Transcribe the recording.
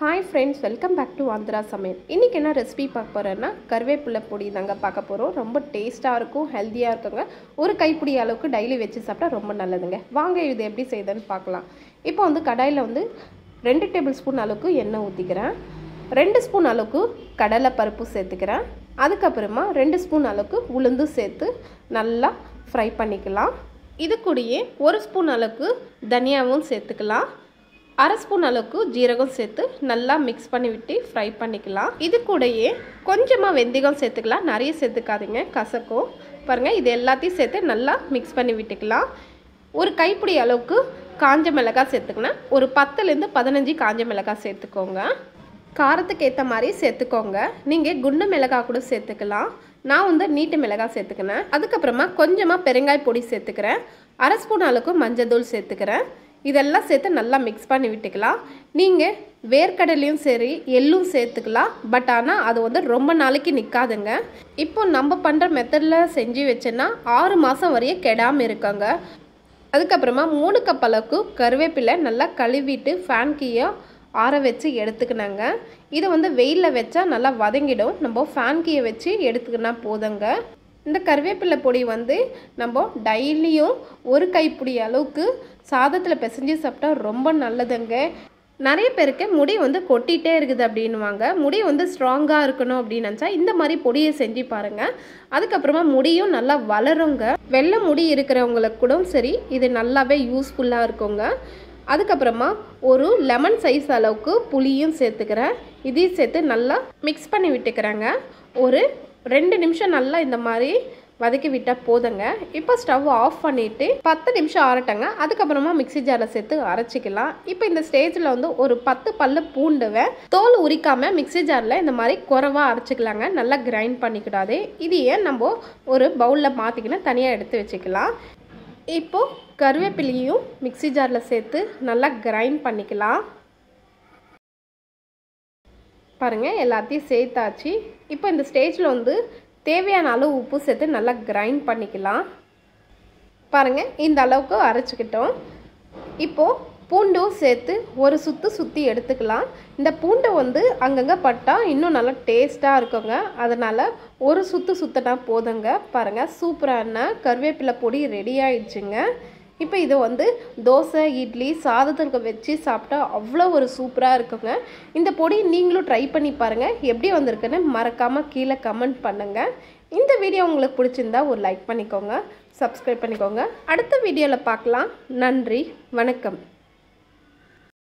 hi friends welcome back to Andhra சமையல் இன்றைக்கி என்ன ரெசிபி பார்க்க போகிறேன்னா கருவேப்பிலை பொடி தாங்க பார்க்க போகிறோம் ரொம்ப டேஸ்ட்டாக இருக்கும் ஹெல்த்தியாக இருக்குங்க ஒரு கைப்பிடி அளவுக்கு டெய்லி வச்சு சாப்பிட்டா ரொம்ப நல்லதுங்க வாங்க இது எப்படி செய்யுதுன்னு பார்க்கலாம் இப்போ வந்து கடாயில் வந்து ரெண்டு டேபிள் ஸ்பூன் அளவுக்கு எண்ணெய் ஊற்றிக்கிறேன் ரெண்டு ஸ்பூன் அளவுக்கு கடலை பருப்பு சேர்த்துக்கிறேன் அதுக்கப்புறமா ரெண்டு ஸ்பூன் அளவுக்கு உளுந்து சேர்த்து நல்லா ஃப்ரை பண்ணிக்கலாம் இது கூடயே ஒரு ஸ்பூன் அளவுக்கு தனியாவும் சேர்த்துக்கலாம் அரை ஸ்பூன் அளவுக்கு ஜீரகம் சேர்த்து நல்லா மிக்ஸ் பண்ணி விட்டு ஃப்ரை பண்ணிக்கலாம் இது கூடயே கொஞ்சமாக வெந்தயம் சேர்த்துக்கலாம் நிறைய சேர்த்துக்காதீங்க கசக்கும் பாருங்கள் இது எல்லாத்தையும் சேர்த்து நல்லா மிக்ஸ் பண்ணி விட்டுக்கலாம் ஒரு கைப்பிடி அளவுக்கு காஞ்ச மிளகாய் சேர்த்துக்கினா ஒரு பத்துலேருந்து பதினஞ்சு காஞ்ச மிளகாய் சேர்த்துக்கோங்க காரத்துக்கு ஏற்ற மாதிரி சேர்த்துக்கோங்க நீங்கள் குண்டு மிளகாய் கூட சேர்த்துக்கலாம் நான் வந்து நீட்டு மிளகாய் சேர்த்துக்கினேன் அதுக்கப்புறமா கொஞ்சமாக பெருங்காய் பொடி சேர்த்துக்கிறேன் அரை ஸ்பூன் அளவுக்கு மஞ்சள் தூள் சேர்த்துக்கிறேன் இதெல்லாம் சேர்த்து நல்லா மிக்ஸ் பண்ணி விட்டுக்கலாம் நீங்கள் வேர்க்கடலையும் சரி எள்ளும் சேர்த்துக்கலாம் பட் ஆனால் அது வந்து ரொம்ப நாளைக்கு நிற்காதுங்க இப்போ நம்ம பண்ணுற மெத்தடில் செஞ்சு வச்சேன்னா ஆறு மாதம் வரையும் கெடாமல் இருக்காங்க அதுக்கப்புறமா மூணு கப் அளவுக்கு கருவேப்பிலை நல்லா கழுவிட்டு ஃபேன் கீயை ஆற வச்சு எடுத்துக்கினாங்க இதை வந்து வெயிலில் வச்சா நல்லா வதங்கிடும் நம்ம ஃபேன் கீயை வச்சு எடுத்துக்கினா போதுங்க இந்த கருவேப்பிலை பொடி வந்து நம்ம டெய்லியும் ஒரு கைப்பிடி அளவுக்கு சாதத்தில் பிசைஞ்சு சாப்பிட்டா ரொம்ப நல்லதுங்க நிறைய பேருக்கு முடி வந்து கொட்டிகிட்டே இருக்குது அப்படின்வாங்க முடி வந்து ஸ்ட்ராங்காக இருக்கணும் அப்படின்னு நினச்சா இந்த மாதிரி பொடியை செஞ்சு பாருங்கள் அதுக்கப்புறமா முடியும் நல்லா வளருங்க வெள்ளை முடி இருக்கிறவங்களுக்கு கூட சரி இது நல்லாவே யூஸ்ஃபுல்லாக இருக்குங்க அதுக்கப்புறமா ஒரு லெமன் சைஸ் அளவுக்கு புளியும் சேர்த்துக்கிறேன் இதையும் சேர்த்து நல்லா மிக்ஸ் பண்ணி விட்டுக்கிறேங்க ஒரு ரெண்டு நிமிஷம் நல்லா இந்த மாதிரி வதக்கி விட்டால் போதுங்க இப்போ ஸ்டவ் ஆஃப் பண்ணிவிட்டு பத்து நிமிஷம் ஆறட்டங்க அதுக்கப்புறமா மிக்சி ஜாரில் சேர்த்து அரைச்சிக்கலாம் இப்போ இந்த ஸ்டேஜில் வந்து ஒரு பத்து பல்லு பூண்டுவை தோல் உரிக்காமல் மிக்சி ஜாரில் இந்த மாதிரி குறவாக அரைச்சிக்கலாங்க நல்லா கிரைண்ட் பண்ணிக்கிடாது இதையே நம்ம ஒரு பவுலில் மாற்றிக்கினா தனியாக எடுத்து வச்சுக்கலாம் இப்போது கருவேப்பிலையும் மிக்சி ஜாரில் சேர்த்து நல்லா கிரைண்ட் பண்ணிக்கலாம் பாருங்கள் எல்லாத்தையும் சேர்த்தாச்சு இப்போ இந்த ஸ்டேஜில் வந்து தேவையான அளவு உப்பு சேர்த்து நல்லா கிரைண்ட் பண்ணிக்கலாம் பாருங்கள் இந்த அளவுக்கு அரைச்சிக்கிட்டோம் இப்போது பூண்டும் சேர்த்து ஒரு சுற்று சுற்றி எடுத்துக்கலாம் இந்த பூண்டை வந்து அங்கங்கே பட்டால் இன்னும் நல்லா டேஸ்ட்டாக இருக்குங்க அதனால் ஒரு சுற்று சுற்றினா போதுங்க பாருங்கள் சூப்பரான கருவேப்பிலை பொடி ரெடி ஆயிடுச்சுங்க இப்போ இது வந்து தோசை இட்லி சாதத்துக்கு வச்சு சாப்பிட்டா அவ்வளோ ஒரு சூப்பராக இருக்குங்க இந்த பொடி நீங்களும் ட்ரை பண்ணி பாருங்கள் எப்படி வந்திருக்குன்னு மறக்காமல் கீழே கமெண்ட் பண்ணுங்கள் இந்த வீடியோ உங்களுக்கு பிடிச்சிருந்தா ஒரு லைக் பண்ணிக்கோங்க சப்ஸ்கிரைப் பண்ணிக்கோங்க அடுத்த வீடியோவில் பார்க்கலாம் நன்றி வணக்கம்